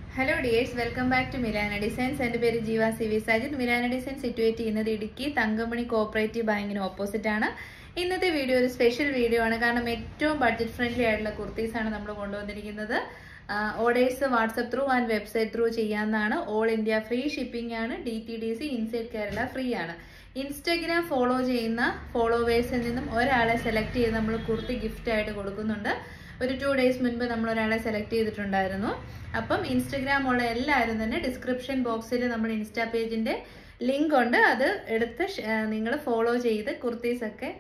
hello dears welcome back to Milana designs എൻ്റെ പേര് Jeeva C V Sajid Milana design situate ചെയ്യുന്നത് Idukki Thankamani cooperative ബാങ്കിന് ഓപ്പോസിറ്റ് ആണ് ഇന്നത്തെ വീഡിയോ ഒരു സ്പെഷ്യൽ വീഡിയോ ആണ് കാരണം ഏറ്റവും ബഡ്ജറ്റ് ഫ്രണ്ട്ലി ആയിട്ടുള്ള കുർത്തീസ് ആണ് നമ്മൾ കൊണ്ടുവന്നിരിക്കുന്നത് orders WhatsApp through and website through ചെയ്യാവുന്നതാണ് ഓൾ ഇന്ത്യ ഫ്രീ ഷിപ്പിംഗ് ആണ് D T D C inside Kerala free ആണ് ഇൻസ്റ്റഗ്രാം ഫോളോ ചെയ്യുന്ന ഫോളോവേഴ്സിൽ നിന്നും ഒരാളെ സെലക്ട് ചെയ്ത് നമ്മൾ കുർത്തി ഗിഫ്റ്റ് ആയിട്ട് കൊടുക്കുന്നുണ്ട് ഒരു ടു ഡേയ്സ് മുൻപ് നമ്മൾ ഒരാളെ സെലക്ട് ചെയ്തിട്ടുണ്ടായിരുന്നു അപ്പം ഇൻസ്റ്റഗ്രാം ഉള്ള എല്ലാവരും തന്നെ ഡിസ്ക്രിപ്ഷൻ ബോക്സിൽ നമ്മൾ ഇൻസ്റ്റാ പേജിന്റെ ലിങ്ക് ഉണ്ട് അത് എടുത്ത് നിങ്ങൾ ഫോളോ ചെയ്ത് കുർത്തീസ് ഒക്കെ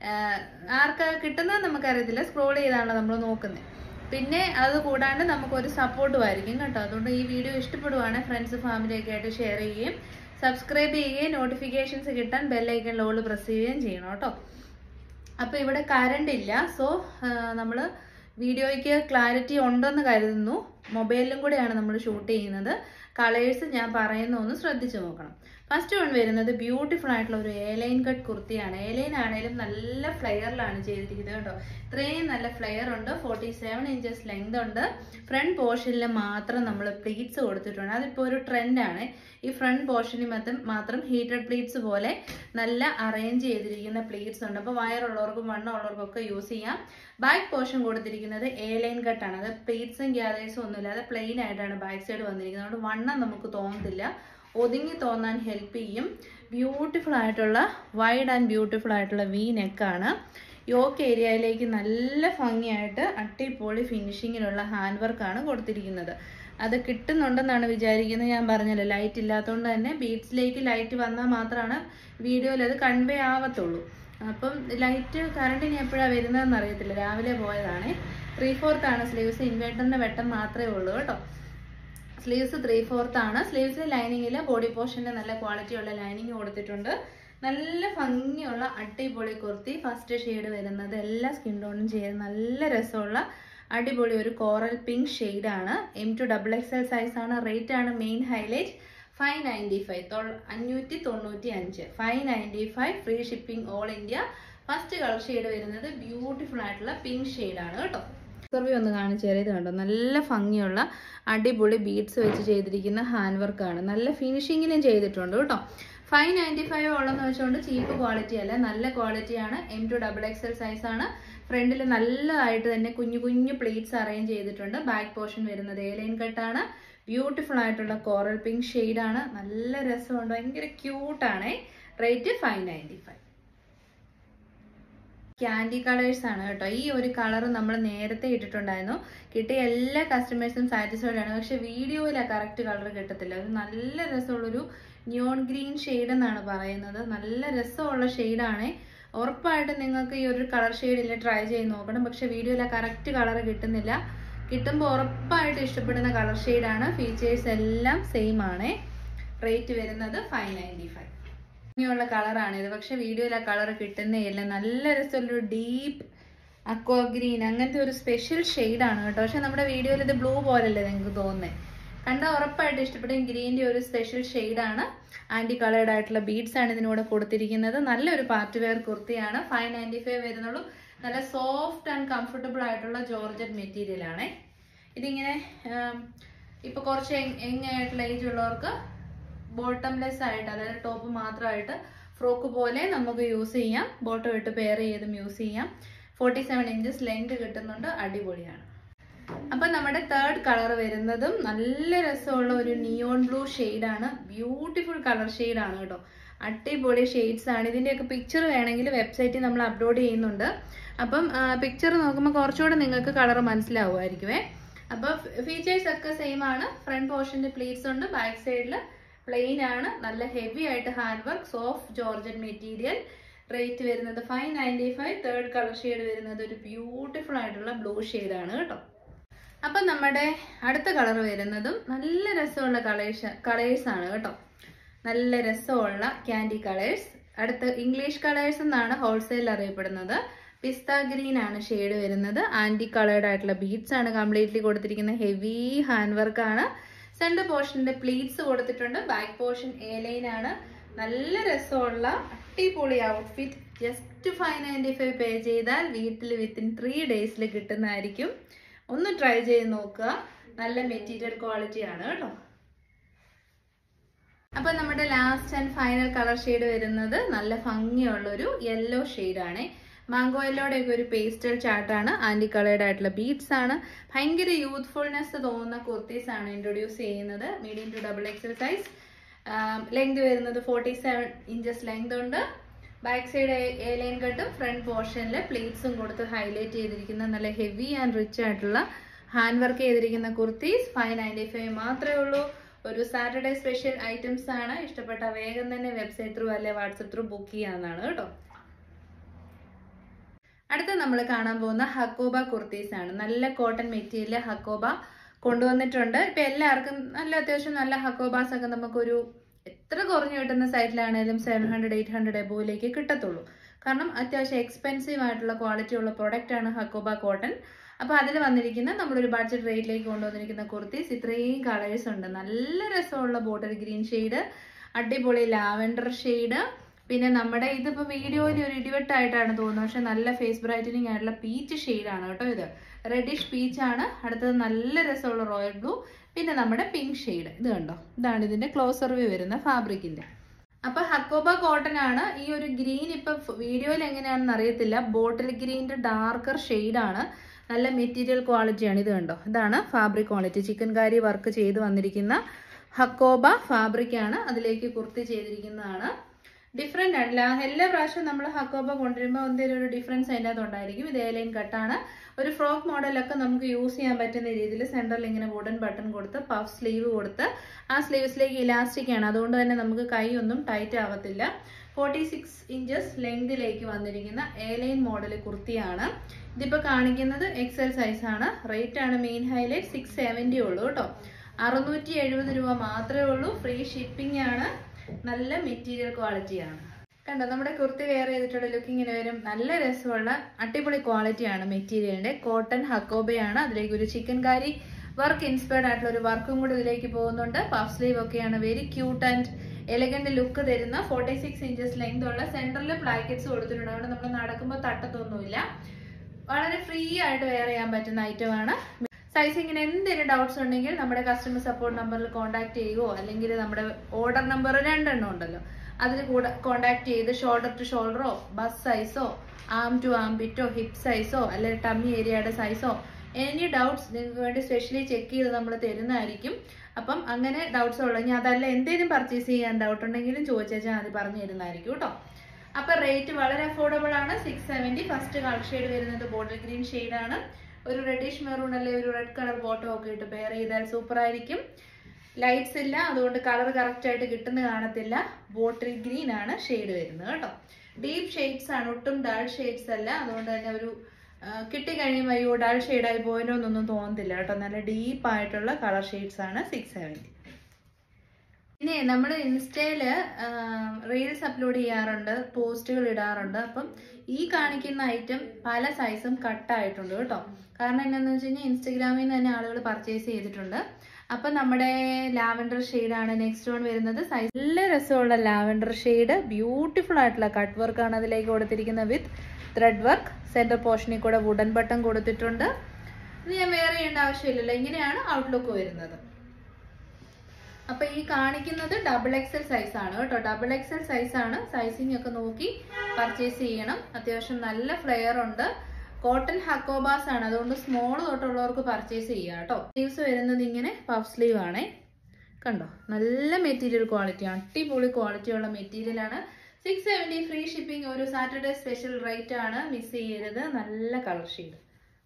ആർക്കാ കിട്ടുന്നത് നമുക്കറിയത്തില്ല സ്ക്രോൾ ചെയ്താണല്ലോ നമ്മൾ നോക്കുന്നത് പിന്നെ അത് കൂടാണ്ട് നമുക്കൊരു സപ്പോർട്ടും ആയിരിക്കും കേട്ടോ അതുകൊണ്ട് ഈ വീഡിയോ ഇഷ്ടപ്പെടുവാണെങ്കിൽ ഫ്രണ്ട്സ് ഫാമിലിയൊക്കെ ആയിട്ട് ഷെയർ ചെയ്യുകയും സബ്സ്ക്രൈബ് ചെയ്യുകയും നോട്ടിഫിക്കേഷൻസ് കിട്ടാൻ ബെല്ലൈക്കൺ ലോള് പ്രസ് ചെയ്യുകയും ചെയ്യണം കേട്ടോ അപ്പോൾ ഇവിടെ കറണ്ട് ഇല്ല സോ നമ്മൾ വീഡിയോയ്ക്ക് ക്ലാരിറ്റി ഉണ്ടെന്ന് കരുതുന്നു മൊബൈലിലും കൂടെയാണ് നമ്മൾ ഷൂട്ട് ചെയ്യുന്നത് കളേഴ്സ് ഞാൻ പറയുന്ന ഒന്ന് ശ്രദ്ധിച്ചു നോക്കണം ഫസ്റ്റ് വൺ വരുന്നത് ബ്യൂട്ടിഫുൾ ആയിട്ടുള്ള ഒരു ഏലൈൻ കട്ട് കുർത്തിയാണ് ഏലൈൻ ആണെങ്കിലും നല്ല ഫ്ലെയറിലാണ് ചെയ്തിരിക്കുന്നത് കേട്ടോ ഇത്രയും നല്ല ഫ്ലെയർ ഉണ്ട് ഫോർട്ടി സെവൻ ഇഞ്ചസ് ലെങ്ത് ഉണ്ട് ഫ്രണ്ട് പോർഷനിൽ മാത്രം നമ്മൾ പ്ലീറ്റ്സ് കൊടുത്തിട്ടുണ്ട് അതിപ്പോൾ ഒരു ട്രെൻഡാണ് ഈ ഫ്രണ്ട് പോർഷനിൽ മാത്രം മാത്രം ഹീറ്റഡ് പ്ലീറ്റ്സ് പോലെ നല്ല അറേഞ്ച് ചെയ്തിരിക്കുന്ന പ്ലീറ്റ്സ് ഉണ്ട് അപ്പോൾ വയറുള്ളവർക്കും വണ്ണമുള്ളവർക്കും ഒക്കെ യൂസ് ചെയ്യാം ബാക്ക് പോർഷൻ കൊടുത്തിരിക്കുന്നത് എ ലൈൻ കട്ടാണ് അത് പ്ലീറ്റ്സും ഗ്യാദേഴ്സും ഒന്നുമില്ലാതെ പ്ലെയിൻ ആയിട്ടാണ് ബാക്ക് സൈഡ് വന്നിരിക്കുന്നത് അതുകൊണ്ട് വണ്ണം നമുക്ക് തോന്നത്തില്ല ഒതുങ്ങി തോന്നാൻ ഹെൽപ്പ് ചെയ്യും ബ്യൂട്ടിഫുൾ ആയിട്ടുള്ള വൈഡ് ആൻഡ് ബ്യൂട്ടിഫുൾ ആയിട്ടുള്ള വി നെക്കാണ് യോക്ക് ഏരിയയിലേക്ക് നല്ല ഭംഗിയായിട്ട് അട്ടിപ്പൊളി ഫിനിഷിങ്ങിലുള്ള ഹാൻഡ് വർക്കാണ് കൊടുത്തിരിക്കുന്നത് അത് കിട്ടുന്നുണ്ടെന്നാണ് വിചാരിക്കുന്നത് ഞാൻ പറഞ്ഞല്ലോ ലൈറ്റ് ഇല്ലാത്തതുകൊണ്ട് തന്നെ ബീഡ്സിലേക്ക് ലൈറ്റ് വന്നാൽ മാത്രമാണ് വീഡിയോയിൽ അത് കൺവേ ആവത്തുള്ളൂ അപ്പം ലൈറ്റ് കറണ്ടിന് എപ്പോഴാണ് വരുന്നതെന്ന് അറിയത്തില്ല രാവിലെ പോയതാണ് ത്രീ ഫോർത്ത് ആണ് സ്ലീവ്സ് ഇൻവേർട്ടറിന്റെ വെട്ടം മാത്രമേ ഉള്ളൂ കേട്ടോ സ്ലീവ്സ് ത്രീ ഫോർത്ത് ആണ് സ്ലീവ്സ് ലൈനിങ്ങിൽ ബോഡി പോർഷൻ്റെ നല്ല ക്വാളിറ്റിയുള്ള ലൈനിങ് കൊടുത്തിട്ടുണ്ട് നല്ല ഭംഗിയുള്ള അടിപൊളി കുർത്തി ഫസ്റ്റ് ഷെയ്ഡ് വരുന്നത് എല്ലാ സ്കിൻ ടോണും ചേരുന്ന നല്ല രസമുള്ള അടിപൊളി ഒരു കോറൽ പിങ്ക് ഷെയ്ഡാണ് M to double X L size ആണ് റേറ്റ് ആണ് main highlight five ninety five അഞ്ഞൂറ്റി തൊണ്ണൂറ്റി അഞ്ച് five ninety five free shipping all India first colour shade വരുന്നത് ബ്യൂട്ടിഫുൾ ആയിട്ടുള്ള പിങ്ക് ഷെയ്ഡാണ് കേട്ടോ സർവി ഒന്ന് കാണിച്ചു തരാം കണ്ടോ നല്ല ഭംഗിയുള്ള അടിപൊളി ബീഡ്സ് വെച്ച് ചെയ്തിരിക്കുന്ന ഹാൻഡ് വർക്കാണ് നല്ല ഫിനിഷിങ്ങിലും ചെയ്തിട്ടുണ്ട് കേട്ടോ ഫൈവ് നയൻറ്റി ഫൈവ് ഉള്ളതെന്ന് വെച്ചുകൊണ്ട് ചീപ്പ് ക്വാളിറ്റി അല്ല നല്ല ക്വാളിറ്റിയാണ് M to double X L size ആണ് ഫ്രണ്ടിൽ നല്ലതായിട്ട് തന്നെ കുഞ്ഞു കുഞ്ഞു പ്ലേറ്റ്സ് അറേഞ്ച് ചെയ്തിട്ടുണ്ട് ബാക്ക് പോർഷൻ വരുന്നത് എ ലൈൻ കട്ടാണ് ബ്യൂട്ടിഫുൾ ആയിട്ടുള്ള കോറൽ പിങ്ക് ഷെയ്ഡാണ് നല്ല രസമുണ്ട് ഭയങ്കര ക്യൂട്ടാണ് rate five ninety five candy colours ആണ് കേട്ടോ ഈ ഒരു കളർ നമ്മൾ നേരത്തെ ഇട്ടിട്ടുണ്ടായിരുന്നു കിട്ടിയ എല്ലാ കസ്റ്റമേഴ്സും സാറ്റിസ്ഫൈഡ് ആണ് പക്ഷെ വീഡിയോയിൽ ആ കറക്റ്റ് കളർ കിട്ടത്തില്ല ഒരു നല്ല രസമുള്ളൊരു ന്യൂൺ ഗ്രീൻ ഷെയ്ഡ് എന്നാണ് പറയുന്നത് നല്ല രസമുള്ള ഷെയ്ഡാണ് ഉറപ്പായിട്ടും നിങ്ങൾക്ക് ഈ ഒരു കളർ ഷെയ്ഡിൽ ട്രൈ ചെയ്ത് നോക്കണം പക്ഷെ വീഡിയോയിൽ ആ കറക്റ്റ് കളർ കിട്ടുന്നില്ല കിട്ടുമ്പോൾ ഉറപ്പായിട്ട് ഇഷ്ടപ്പെടുന്ന കളർ ഷെയ്ഡാണ് ഫീച്ചേഴ്സ് എല്ലാം സെയിം ആണ് റേറ്റ് വരുന്നത് ഫൈവ് നയൻറ്റി ഫൈവ് ഭംഗിയുള്ള കളറാണ് ഇത് പക്ഷെ വീഡിയോയിൽ ആ കളർ കിട്ടുന്നേ ഇല്ല നല്ല രസമുള്ളൊരു ഡീപ്പ് അക്വ ഗ്രീൻ അങ്ങനത്തെ ഒരു സ്പെഷ്യൽ ഷെയ്ഡാണ് കേട്ടോ പക്ഷെ നമ്മുടെ വീഡിയോയിൽ ഇത് ബ്ലൂ പോലല്ലേ നിങ്ങൾക്ക് തോന്നുന്നത് കണ്ടാൽ ഉറപ്പായിട്ട് ഇഷ്ടപ്പെടും ഗ്രീൻ്റെ ഒരു സ്പെഷ്യൽ ഷെയ്ഡാണ് ആൻറ്റി കളേർഡ് ആയിട്ടുള്ള ബീഡ്സ് ആണ് ഇതിനൂടെ കൊടുത്തിരിക്കുന്നത് നല്ലൊരു പാർട്ടി വെയർ കുർത്തിയാണ് ഫൈവ് നയൻറ്റി ഫൈവ് വരുന്നുള്ളൂ നല്ല സോഫ്റ്റ് ആൻഡ് കംഫർട്ടബിൾ ആയിട്ടുള്ള ജോർജറ്റ് മെറ്റീരിയൽ ആണ് ഇതിങ്ങനെ ഇപ്പോൾ കുറച്ച് യങ് ആയിട്ടുള്ള ഏജ് ഉള്ളവർക്ക് ബോട്ടംലെസ് ആയിട്ട് അതായത് ടോപ്പ് മാത്രമായിട്ട് ഫ്രോക്ക് പോലെ നമുക്ക് യൂസ് ചെയ്യാം ബോട്ടം ഇട്ട് പെയർ ചെയ്തും യൂസ് ചെയ്യാം ഫോർട്ടി സെവൻ ഇഞ്ചസ് ലെങ്ത് കിട്ടുന്നുണ്ട് അടിപൊളിയാണ് അപ്പൊ നമ്മുടെ തേർഡ് കളർ വരുന്നതും നല്ല രസമുള്ള ഒരു നിയോൺ ബ്ലൂ ആണ് ബ്യൂട്ടിഫുൾ കളർ ആണ് കേട്ടോ അടിപൊളി ഷെയ്ഡ്സ് ആണ് ഇതിന്റെയൊക്കെ പിക്ചർ വേണമെങ്കിൽ വെബ്സൈറ്റിൽ നമ്മൾ അപ്ലോഡ് ചെയ്യുന്നുണ്ട് അപ്പം പിക്ചർ നോക്കുമ്പോൾ കുറച്ചുകൂടെ നിങ്ങൾക്ക് കളർ മനസ്സിലാവുമായിരിക്കുമേ അപ്പോൾ ഫീച്ചേഴ്സ് ഒക്കെ സെയിം ആണ് ഫ്രണ്ട് പോർഷന്റെ പ്ലീറ്റ്സ് ഉണ്ട് ബാക്ക് സൈഡിൽ പ്ലെയിൻ ആണ് നല്ല ഹെവി ആയിട്ട് hand work soft georgette material rate വരുന്നത് five ninety five third colour shade വരുന്നത് ഒരു ബ്യൂട്ടിഫുൾ ആയിട്ടുള്ള ബ്ലൂ ആണ് കേട്ടോ അപ്പം നമ്മുടെ അടുത്ത കളർ വരുന്നതും നല്ല രസമുള്ള കളേഴ്സ് കളേഴ്സ് ആണ് കേട്ടോ നല്ല രസമുള്ള ക്യാൻഡി കളേഴ്സ് അടുത്ത ഇംഗ്ലീഷ് കളേഴ്സ് എന്നാണ് ഹോൾസെയിൽ അറിയപ്പെടുന്നത് പിസ്ത ഗ്രീൻ ആണ് ഷെയ്ഡ് വരുന്നത് ആൻറ്റി കളേർഡ് ആയിട്ടുള്ള ബീഡ്സ് ആണ് കംപ്ലീറ്റ്ലി കൊടുത്തിരിക്കുന്നത് ഹെവി ഹാൻഡ് വർക്ക് ആണ് സെന്റർ പോർഷനിൽ പ്ലീറ്റ്സ് കൊടുത്തിട്ടുണ്ട് ബാക്ക് പോർഷൻ എ ലൈൻ ആണ് നല്ല രസമുള്ള അടിപൊളി outfit just five ninety five pay ചെയ്താൽ വീട്ടിൽ വിത്തിൻ ത്രീ ഡേയ്സിൽ കിട്ടുന്നതായിരിക്കും ഒന്ന് ട്രൈ ചെയ്ത് നോക്കുക നല്ല മെറ്റീരിയൽ ക്വാളിറ്റി ആണ് കേട്ടോ അപ്പൊ നമ്മുടെ last and final colour shade വരുന്നത് നല്ല ഭംഗിയുള്ള ഒരു യെല്ലോ ആണ് മാംഗോ യെല്ലോയുടെ ഒക്കെ ഒരു പേസ്റ്റൽ ചാർട്ടാണ് ആന്റി കളേർഡ് ആയിട്ടുള്ള ബീഡ്സ് ആണ് ഭയങ്കര യൂത്ത്ഫുൾനെസ് തോന്നുന്ന കുർത്തീസ് ആണ് ഇൻട്രൊഡ്യൂസ് ചെയ്യുന്നത് medium to double XL size length വരുന്നത് ഫോർട്ടി സെവൻ ഇഞ്ചസ് ലെങ്ത് ഉണ്ട് ബാക്ക് സൈഡ് എ ലൈൻ കട്ടും ഫ്രണ്ട് പോർഷനിൽ പ്ലീറ്റ്സും കൊടുത്ത് ഹൈലൈറ്റ് ചെയ്തിരിക്കുന്ന നല്ല ഹെവി ആൻഡ് റിച്ച് ആയിട്ടുള്ള ഹാൻഡ് വർക്ക് ചെയ്തിരിക്കുന്ന കുർത്തീസ് ഫൈവ് നയൻറ്റി ഫൈവ് മാത്രമേ ഉള്ളൂ ഒരു സാറ്റർഡേ സ്പെഷ്യൽ ഐറ്റംസ് ആണ് ഇഷ്ടപ്പെട്ട വേഗം തന്നെ വെബ്സൈറ്റ് ത്രൂ അല്ലെ വാട്സപ്പ് ത്രൂ ബുക്ക് ചെയ്യാവുന്നതാണ് കേട്ടോ അടുത്ത നമ്മൾ കാണാൻ പോകുന്ന ഹക്കോബ കുർത്തീസ് ആണ് നല്ല കോട്ടൺ മെറ്റീരിയൽ ഹക്കോബ കൊണ്ടുവന്നിട്ടുണ്ട് ഇപ്പൊ എല്ലാവർക്കും നല്ല അത്യാവശ്യം നല്ല ഹക്കോബാസ് ഒക്കെ നമുക്കൊരു എത്ര കുറഞ്ഞു കിട്ടുന്ന സൈറ്റിലാണേലും സെവൻ ഹൺഡ്രഡ് എയ്റ്റ് ഹൺഡ്രഡ് എബോയിലേക്ക് കിട്ടത്തുള്ളൂ കാരണം അത്യാവശ്യം എക്സ്പെൻസീവ് ആയിട്ടുള്ള ക്വാളിറ്റി ഉള്ള പ്രൊഡക്റ്റ് ആണ് ഹക്കോബ കോട്ടൺ അപ്പൊ അതിൽ വന്നിരിക്കുന്ന നമ്മളൊരു ബഡ്ജറ്റ് റേറ്റിലേക്ക് കൊണ്ടുവന്നിരിക്കുന്ന കുർത്തീസ് ഇത്രയും കളേഴ്സ് ഉണ്ട് നല്ല രസമുള്ള ബോട്ടൽ ഗ്രീൻ ഷെയ്ഡ് അടിപൊളി ലാവൻഡർ ഷെയ്ഡ് പിന്നെ നമ്മുടെ ഇതിപ്പോ വീഡിയോയിൽ ഒരു ഇടിവെട്ടായിട്ടാണ് തോന്നുന്നത് പക്ഷെ നല്ല ഫേസ് ബ്രൈറ്റനിങ് ആയിട്ടുള്ള പീച്ച് ഷെയ്ഡാണ് കേട്ടോ ഇത് റെഡിഷ് പീച്ച് ആണ് അടുത്തത് നല്ല രസമുള്ള റോയൽ ബ്ലൂ പിന്നെ നമ്മുടെ പിങ്ക് ഷെയ്ഡ് ഇത് കണ്ടോ ഇതാണ് ഇതിന്റെ ക്ലോസർ വ്യൂ വരുന്ന ഫാബ്രിക്കിന്റെ അപ്പൊ ഹക്കോബ കോട്ടൺ ആണ് ഈ ഒരു ഗ്രീൻ ഇപ്പൊ വീഡിയോയിൽ എങ്ങനെയാണെന്ന് അറിയത്തില്ല ബോട്ടിൽ ഗ്രീനിന്റെ ഡാർക്കർ ആണ് നല്ല മെറ്റീരിയൽ ക്വാളിറ്റിയാണ് ഇത് കണ്ടോ ഇതാണ് fabric quality chikankari work ചെയ്ത് വന്നിരിക്കുന്ന ഹക്കോബ ഫാബ്രിക് ആണ് അതിലേക്ക് കുർത്തി ചെയ്തിരിക്കുന്നതാണ് ഡിഫറെന്റ് ആണ് എല്ലാ പ്രാവശ്യവും നമ്മൾ ഹക്കോബ കൊണ്ടുവരുമ്പോൾ എന്തെങ്കിലും ഒരു ഡിഫറൻസ് അതിൻ്റെ അകത്ത് ഉണ്ടായിരിക്കും ഇത് ഏലൈൻ കട്ടാണ് ഒരു ഫ്രോക്ക് മോഡലൊക്കെ നമുക്ക് യൂസ് ചെയ്യാൻ പറ്റുന്ന രീതിയിൽ സെൻറ്ററിൽ ഇങ്ങനെ വുഡൻ ബട്ടൺ കൊടുത്ത് പഫ് സ്ലീവ് കൊടുത്ത് ആ സ്ലീവ്സിലേക്ക് ഇലാസ്റ്റിക് ആണ് അതുകൊണ്ട് തന്നെ നമുക്ക് കൈ ഒന്നും ടൈറ്റ് ആവത്തില്ല ഫോർട്ടി സിക്സ് ഇഞ്ചസ് ലെങ്തിലേക്ക് വന്നിരിക്കുന്ന എലൈൻ മോഡൽ കുർത്തിയാണ് ഇതിപ്പോൾ കാണിക്കുന്നത് എക്സൽ സൈസ് ആണ് റേറ്റ് ആണ് മെയിൻ ഹൈലൈറ്റ് സിക്സ് സെവൻറ്റി ഉള്ളൂ കേട്ടോ അറുന്നൂറ്റി എഴുപത് രൂപ മാത്രമേ ഉള്ളൂ ഫ്രീ ഷിപ്പിംഗ് ആണ് നല്ല മെറ്റീരിയൽ ക്വാളിറ്റിയാണ് കണ്ടോ നമ്മുടെ കുർത്തി വെയർ ചെയ്തിട്ടുള്ള ലുക്ക് ഇങ്ങനെ വരും നല്ല രസമുള്ള അടിപൊളി ക്വാളിറ്റിയാണ് മെറ്റീരിയലിന്റെ കോട്ടൺ ഹക്കോബയാണ് അതിലേക്ക് ഒരു ചിക്കൻ കാരി വർക്ക് ഇൻസ്പയർഡ് ആയിട്ടുള്ള ഒരു വർക്കും കൂടി ഇതിലേക്ക് പോകുന്നുണ്ട് പഫ് സ്ലീവ് ഒക്കെയാണ് very cute and elegant look തരുന്ന ഫോർട്ടി സിക്സ് ഇഞ്ചസ് ലെങ്ത് ഉള്ള സെന്ററിൽ പ്ലാക്കറ്റ്സ് കൊടുത്തിട്ടുണ്ട് അതുകൊണ്ട് നമ്മൾ നടക്കുമ്പോൾ തട്ടത്തൊന്നുമില്ല വളരെ ഫ്രീ ആയിട്ട് വെയർ ചെയ്യാൻ പറ്റുന്ന ഐറ്റം ആണ് സൈസിങ്ങിന് എന്തെങ്കിലും ഡൗട്ട്സ് ഉണ്ടെങ്കിൽ നമ്മുടെ കസ്റ്റമർ സപ്പോർട്ട് നമ്പറിൽ കോൺടാക്ട് ചെയ്യുകയോ അല്ലെങ്കിൽ നമ്മുടെ ഓർഡർ നമ്പർ രണ്ടെണ്ണം ഉണ്ടല്ലോ അതിൽ കൂടെ കോൺടാക്ട് ചെയ്ത് ഷോൾഡർ ടു ഷോൾഡറോ ബസ് സൈസോ ആം ടു ആം ബിറ്റോ ഹിപ്പ് സൈസോ അല്ലെങ്കിൽ ടമ്മി ഏരിയയുടെ സൈസോ എനി ഡൗട്ട്സ് നിങ്ങൾക്ക് വേണ്ടി സ്പെഷ്യലി ചെക്ക് ചെയ്ത് നമ്മൾ തരുന്നതായിരിക്കും അപ്പം അങ്ങനെ ഡൗട്ട്സ് ഉള്ളെങ്കിൽ അതല്ല എന്തെങ്കിലും പർച്ചേസ് ചെയ്യാൻ ഡൗട്ട് ഉണ്ടെങ്കിലും ചോദിച്ചാൽ അത് പറഞ്ഞു തരുന്നതായിരിക്കും കേട്ടോ അപ്പൊ റേറ്റ് വളരെ അഫോർഡബിൾ ആണ് six seventy first colour shade വരുന്നത് ബോട്ടിൽ ഗ്രീൻ ആണ് ഒരു റെഡിഷ് മെറൂൺ അല്ലെ ഒരു റെഡ് കളർ ബോട്ടം ഒക്കെ ഇട്ട് പെയർ ചെയ്താൽ സൂപ്പർ ആയിരിക്കും ലൈറ്റ്സ് ഇല്ല അതുകൊണ്ട് കളർ കറക്റ്റ് ആയിട്ട് കിട്ടുന്ന കാണത്തില്ല ബോട്ടിൽ ഗ്രീൻ ആണ് ഷെയ്ഡ് വരുന്നത് കേട്ടോ ഡീപ്പ് ഷെയ്ഡ്സ് ആണ് ഒട്ടും ഡാൾ ഷെയ്ഡ്സ് അല്ല അതുകൊണ്ട് തന്നെ ഒരു കിട്ടിക്കഴിയുമ്പോൾ അയ്യോ ഡാൾ ഷെയ്ഡായി പോയല്ലോ എന്നൊന്നും തോന്നത്തില്ല കേട്ടോ നല്ല ഡീപ്പ് ആയിട്ടുള്ള കളർ ഷെയ്ഡ്സ് ആണ് സിക്സ് സെവൻറ്റി പിന്നെ നമ്മൾ ഇൻസ്റ്റയില് റീൽസ് അപ്ലോഡ് ചെയ്യാറുണ്ട് പോസ്റ്റുകൾ ഇടാറുണ്ട് അപ്പം ഈ കാണിക്കുന്ന ഐറ്റം പല സൈസും കട്ടായിട്ടുണ്ട് കേട്ടോ കാരണം എന്താണെന്ന് വെച്ച് കഴിഞ്ഞാൽ ഇൻസ്റ്റഗ്രാമിൽ നിന്ന് തന്നെ ആളുകൾ പർച്ചേസ് ചെയ്തിട്ടുണ്ട് അപ്പം നമ്മുടെ ലാവൻഡർ ആണ് നെക്സ്റ്റ് വൺ വരുന്നത് സൈസ് നല്ല രസമുള്ള ലാവൻഡർ ഷെയ്ഡ് ബ്യൂട്ടിഫുൾ ആയിട്ടുള്ള കട്ട് വർക്ക് ആണ് അതിലേക്ക് കൊടുത്തിരിക്കുന്നത് വിത്ത് ത്രെഡ് വർക്ക് സെന്റർ പോർഷനിൽ കൂടെ വുഡൻ ബട്ടൺ കൊടുത്തിട്ടുണ്ട് ഇത് ഞാൻ വേറെ ചെയ്യേണ്ട ആവശ്യമില്ലല്ലോ ഇങ്ങനെയാണ് ഔട്ട്ലുക്ക് വരുന്നത് അപ്പൊ ഈ കാണിക്കുന്നത് ഡബിൾ എക്സൽ സൈസ് ആണ് കേട്ടോ ഡബിൾ എക്സൽ സൈസ് ആണ് സൈസിങ് ഒക്കെ നോക്കി പർച്ചേസ് ചെയ്യണം അത്യാവശ്യം നല്ല ഫ്ലെയർ ഉണ്ട് കോട്ടൺ ഹക്കോബാസ് ആണ് അതുകൊണ്ട് സ്മോൾ തൊട്ടുള്ളവർക്ക് പർച്ചേസ് ചെയ്യാം കേട്ടോ സ്ലീവ്സ് വരുന്നത് ഇങ്ങനെ പഫ് സ്ലീവ് ആണേ കണ്ടോ നല്ല മെറ്റീരിയൽ ക്വാളിറ്റി അടിപൊളി ക്വാളിറ്റി ഉള്ള മെറ്റീരിയൽ ആണ് സിക്സ് സെവൻറ്റി ഫ്രീ ഷിപ്പിംഗ് ഒരു സാറ്റർഡേ സ്പെഷ്യൽ റേറ്റ് ആണ് മിസ് ചെയ്യരുത് നല്ല colour shade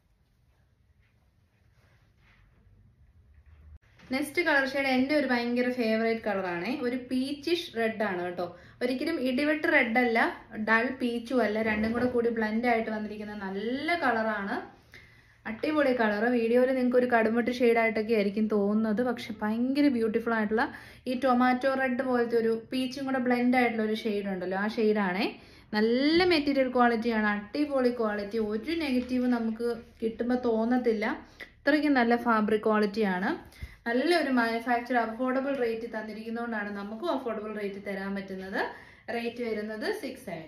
next colour shade എൻ്റെ ഒരു ഭയങ്കര ഫേവറേറ്റ് കളറാണ് ഒരു പീച്ചിഷ് റെഡ് ആണ് കേട്ടോ ഒരിക്കലും ഇടിവെട്ട് റെഡ് അല്ല ഡൾ പീച്ചും അല്ല രണ്ടും കൂടെ കൂടി ബ്ലെൻഡ് ആയിട്ട് വന്നിരിക്കുന്ന നല്ല കളറാണ് അടിപൊളി കളർ വീഡിയോയിൽ നിങ്ങൾക്ക് ഒരു കടുമട്ട് ആയിട്ടൊക്കെ ആയിരിക്കും തോന്നുന്നത് പക്ഷെ ഭയങ്കര ബ്യൂട്ടിഫുൾ ആയിട്ടുള്ള ഈ ടൊമാറ്റോ റെഡ് പോലത്തെ ഒരു പീച്ചും കൂടെ ബ്ലെൻഡ് ആയിട്ടുള്ള ഒരു ഷെയ്ഡ് ഉണ്ടല്ലോ ആ ഷെയ്ഡാണേ നല്ല മെറ്റീരിയൽ ക്വാളിറ്റിയാണ് അടിപൊളി ക്വാളിറ്റി ഒരു നെഗറ്റീവ് നമുക്ക് കിട്ടുമ്പോൾ തോന്നത്തില്ല അത്രയ്ക്കും നല്ല ഫാബ്രിക് ക്വാളിറ്റിയാണ് നല്ലൊരു മാനുഫാക്ചർ അഫോർഡബിൾ റേറ്റ് തന്നിരിക്കുന്നതുകൊണ്ടാണ് നമുക്കും അഫോർഡബിൾ റേറ്റ് തരാൻ പറ്റുന്നത് റേറ്റ് വരുന്നത് സിക്സ് സെവൻറ്റി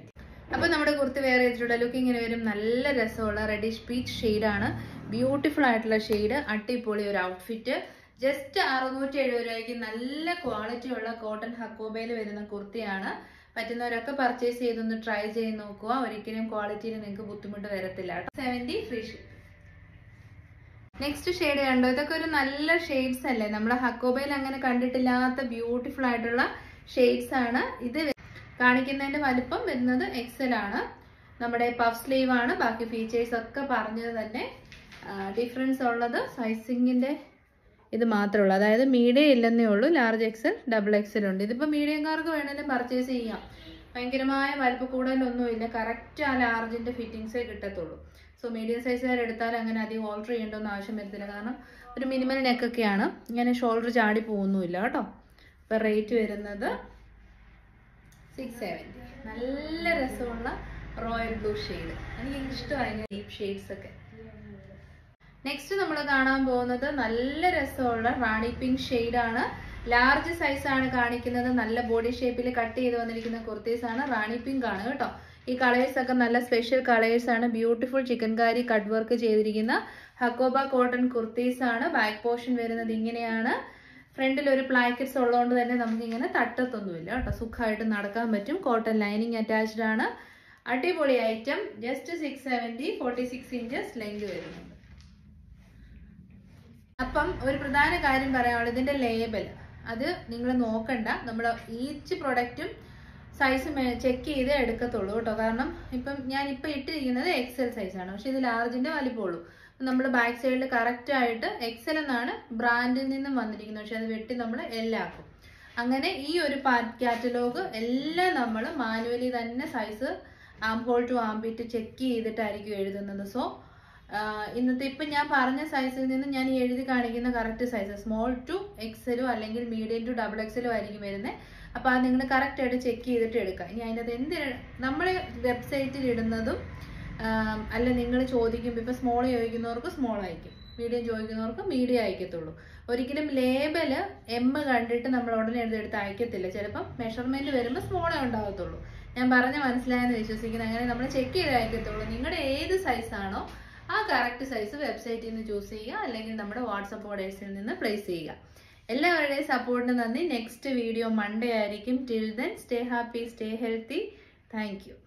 അപ്പൊ നമ്മുടെ കുർത്തി വേറെ ചെയ്തിട്ടുള്ള ലുക്ക് ഇങ്ങനെ വരും നല്ല രസമുള്ള റെഡിഷ് പീച്ച് ഷെയ്ഡാണ് ബ്യൂട്ടിഫുൾ ആയിട്ടുള്ള ഷെയ്ഡ് അടിപൊളി ഒരു ഔട്ട്ഫിറ്റ് ജസ്റ്റ് അറുന്നൂറ്റി എഴുപത് രൂപയ്ക്ക് നല്ല ക്വാളിറ്റി ഉള്ള കോട്ടൺ ഹക്കോബയിൽ വരുന്ന കുർത്തിയാണ് പറ്റുന്നവരൊക്കെ പർച്ചേസ് ചെയ്തൊന്ന് ട്രൈ ചെയ്ത് നോക്കുക ഒരിക്കലും ക്വാളിറ്റിയിൽ നിങ്ങൾക്ക് ബുദ്ധിമുട്ട് വരത്തില്ല കേട്ടോ സെവൻറ്റി ഫ്രീ നെക്സ്റ്റ് ഷെയ്ഡ് കണ്ടോ ഇതൊക്കെ ഒരു നല്ല ഷെയ്ഡ്സ് അല്ലേ നമ്മുടെ ഹക്കോബയിൽ അങ്ങനെ കണ്ടിട്ടില്ലാത്ത ബ്യൂട്ടിഫുൾ ആയിട്ടുള്ള ഷെയ്ഡ്സ് ആണ് ഇത് കാണിക്കുന്നതിന്റെ വലിപ്പം വരുന്നത് എക്സൽ ആണ് നമ്മുടെ പഫ് സ്ലീവ് ആണ് ബാക്കി ഫീച്ചേഴ്സ് ഒക്കെ പറഞ്ഞത് തന്നെ ഡിഫറൻസ് ഉള്ളത് സൈസിങ്ങിന്റെ ഇത് മാത്രമേ ഉള്ളൂ അതായത് മീഡിയം ഇല്ലെന്നേ ഉള്ളൂ ലാർജ് എക്സൽ ഡബിൾ എക്സൽ ഉണ്ട് ഇതിപ്പോൾ മീഡിയംകാർക്ക് വേണമെങ്കിലും പർച്ചേസ് ചെയ്യാം ഭയങ്കരമായ വലിപ്പ കൂടുതലൊന്നുമില്ല കറക്റ്റ് ആ ലാർജിന്റെ ഫിറ്റിങ്സേ കിട്ടത്തുള്ളൂ സോ മീഡിയം സൈസുകാർ എടുത്താൽ അങ്ങനെ അധികം ഓൾട്ടർ ചെയ്യേണ്ടൊന്നും ആവശ്യം വരത്തില്ല കാരണം ഒരു മിനിമൽ നെക്കൊക്കെയാണ് ഇങ്ങനെ ഷോൾഡർ ചാടി പോകുന്നുമില്ല കേട്ടോ ഇപ്പം റേറ്റ് വരുന്നത് സിക്സ് സെവൻറ്റി നല്ല രസമുള്ള റോയൽ ബ്ലൂ ഷെയ്ഡ് എനിക്ക് ഇഷ്ടമായി ഡീപ്പ് ഷെയ്ഡ്സ് ഒക്കെ നെക്സ്റ്റ് നമ്മൾ കാണാൻ പോകുന്നത് നല്ല രസമുള്ള റാണി പിങ്ക് ഷെയ്ഡ് ആണ് ലാർജ് സൈസ് ആണ് കാണിക്കുന്നത് നല്ല ബോഡി ഷേപ്പിൽ കട്ട് ചെയ്ത് വന്നിരിക്കുന്ന കുർത്തീസ് ആണ് റാണി പിങ്ക് ആണ് കേട്ടോ ഈ കളേഴ്സ് ഒക്കെ നല്ല സ്പെഷ്യൽ കളേഴ്സ് ആണ് ബ്യൂട്ടിഫുൾ ചിക്കൻകാരി കട്ട് വർക്ക് ചെയ്തിരിക്കുന്ന ഹക്കോബ കോട്ടൺ കുർത്തീസ് ആണ് ബാക്ക് പോർഷൻ വരുന്നത് ഇങ്ങനെയാണ് ഫ്രണ്ടിൽ ഒരു പ്ലാക്കറ്റ്സ് ഉള്ളതുകൊണ്ട് തന്നെ നമുക്ക് ഇങ്ങനെ തട്ടത്തൊന്നുമില്ല കേട്ടോ സുഖമായിട്ട് നടക്കാൻ പറ്റും കോട്ടൺ ലൈനിങ് അറ്റാച്ച്ഡ് ആണ് അടിപൊളി item just six seventy forty six inches length വരുന്നുണ്ട് അപ്പം ഒരു പ്രധാന കാര്യം പറയാനുള്ളത് ഇതിന്റെ ലേബൽ അത് നിങ്ങൾ നോക്കണ്ട നമ്മൾ ഈച്ച് പ്രൊഡക്റ്റും സൈസ് ചെക്ക് ചെയ്ത് എടുക്കത്തുള്ളൂ കേട്ടോ കാരണം ഇപ്പം ഞാൻ ഇപ്പം ഇട്ടിരിക്കുന്നത് എക്സൽ സൈസാണ് പക്ഷെ ഇത് ലാർജിന്റെ വലിപ്പമുള്ളൂ നമ്മൾ ബാക്ക് സൈഡിൽ കറക്റ്റ് ആയിട്ട് എക്സൽ എന്നാണ് ബ്രാൻഡിൽ നിന്നും വന്നിരിക്കുന്നത് പക്ഷെ അത് വെട്ടി നമ്മൾ എല്ലാക്കും അങ്ങനെ ഈ ഒരു കാറ്റലോഗ് എല്ലാം നമ്മൾ മാനുവലി തന്നെ size arm hole to armpit check ചെയ്തിട്ടായിരിക്കും എഴുതുന്നത് സോ ഇന്നത്തെ ഇപ്പം ഞാൻ പറഞ്ഞ സൈസിൽ നിന്ന് ഞാൻ ഈ എഴുതി കാണിക്കുന്ന കറക്റ്റ് സൈസ് സ്മോൾ ടു എക്സലോ അല്ലെങ്കിൽ മീഡിയം ടു ഡബിൾ എക്സലോ ആയിരിക്കും വരുന്നത് അപ്പോൾ അത് നിങ്ങൾ കറക്റ്റ് ആയിട്ട് ചെക്ക് ചെയ്തിട്ട് എടുക്കുക ഇനി അതിൻ്റെ അകത്ത് എന്ത് നമ്മൾ വെബ്സൈറ്റിൽ ഇടുന്നതും അല്ല നിങ്ങൾ ചോദിക്കുമ്പോൾ ഇപ്പോൾ സ്മോൾ ചോദിക്കുന്നവർക്ക് സ്മോൾ അയക്കും മീഡിയം ചോദിക്കുന്നവർക്ക് മീഡിയം അയക്കത്തുള്ളൂ ഒരിക്കലും ലേബല് എം കണ്ടിട്ട് നമ്മൾ ഉടനെ എഴുതെടുത്ത് അയക്കത്തില്ല ചിലപ്പം മെഷർമെന്റ് വരുമ്പോൾ സ്മോളേ ഉണ്ടാകത്തുള്ളൂ ഞാൻ പറഞ്ഞ മനസ്സിലായെന്ന് വിശ്വസിക്കുന്നത് അങ്ങനെ നമ്മൾ ചെക്ക് ചെയ്ത് അയക്കത്തുള്ളൂ നിങ്ങളുടെ ഏത് സൈസാണോ ആ കറക്റ്റ് സൈസ് വെബ്സൈറ്റിൽ നിന്ന് ചൂസ് ചെയ്യുക അല്ലെങ്കിൽ നമ്മുടെ വാട്സപ്പ് ഓർഡേഴ്സിൽ നിന്ന് പ്ലേസ് ചെയ്യുക എല്ലാവരുടെയും സപ്പോർട്ടിന് നന്ദി നെക്സ്റ്റ് വീഡിയോ മൺഡേ ആയിരിക്കും till then stay happy stay healthy thank U